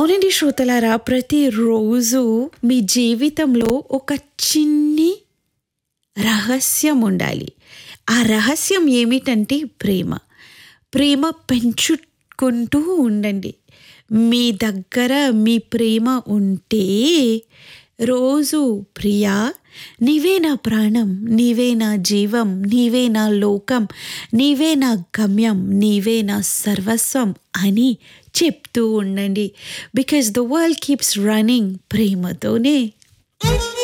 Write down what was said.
అవునండి శ్రోతలారా ప్రతిరోజు మీ జీవితంలో ఒక చిన్ని రహస్యం ఉండాలి ఆ రహస్యం ఏమిటంటే ప్రేమ ప్రేమ పెంచుకుంటూ ఉండండి మీ దగ్గర మీ ప్రేమ ఉంటే రోజు ప్రియా నీవే నా ప్రాణం నీవే నా జీవం నీవే నా లోకం నీవే నా గమ్యం నీవే నా సర్వస్వం అని చెప్తూ ఉండండి because the world keeps running ప్రేమతోనే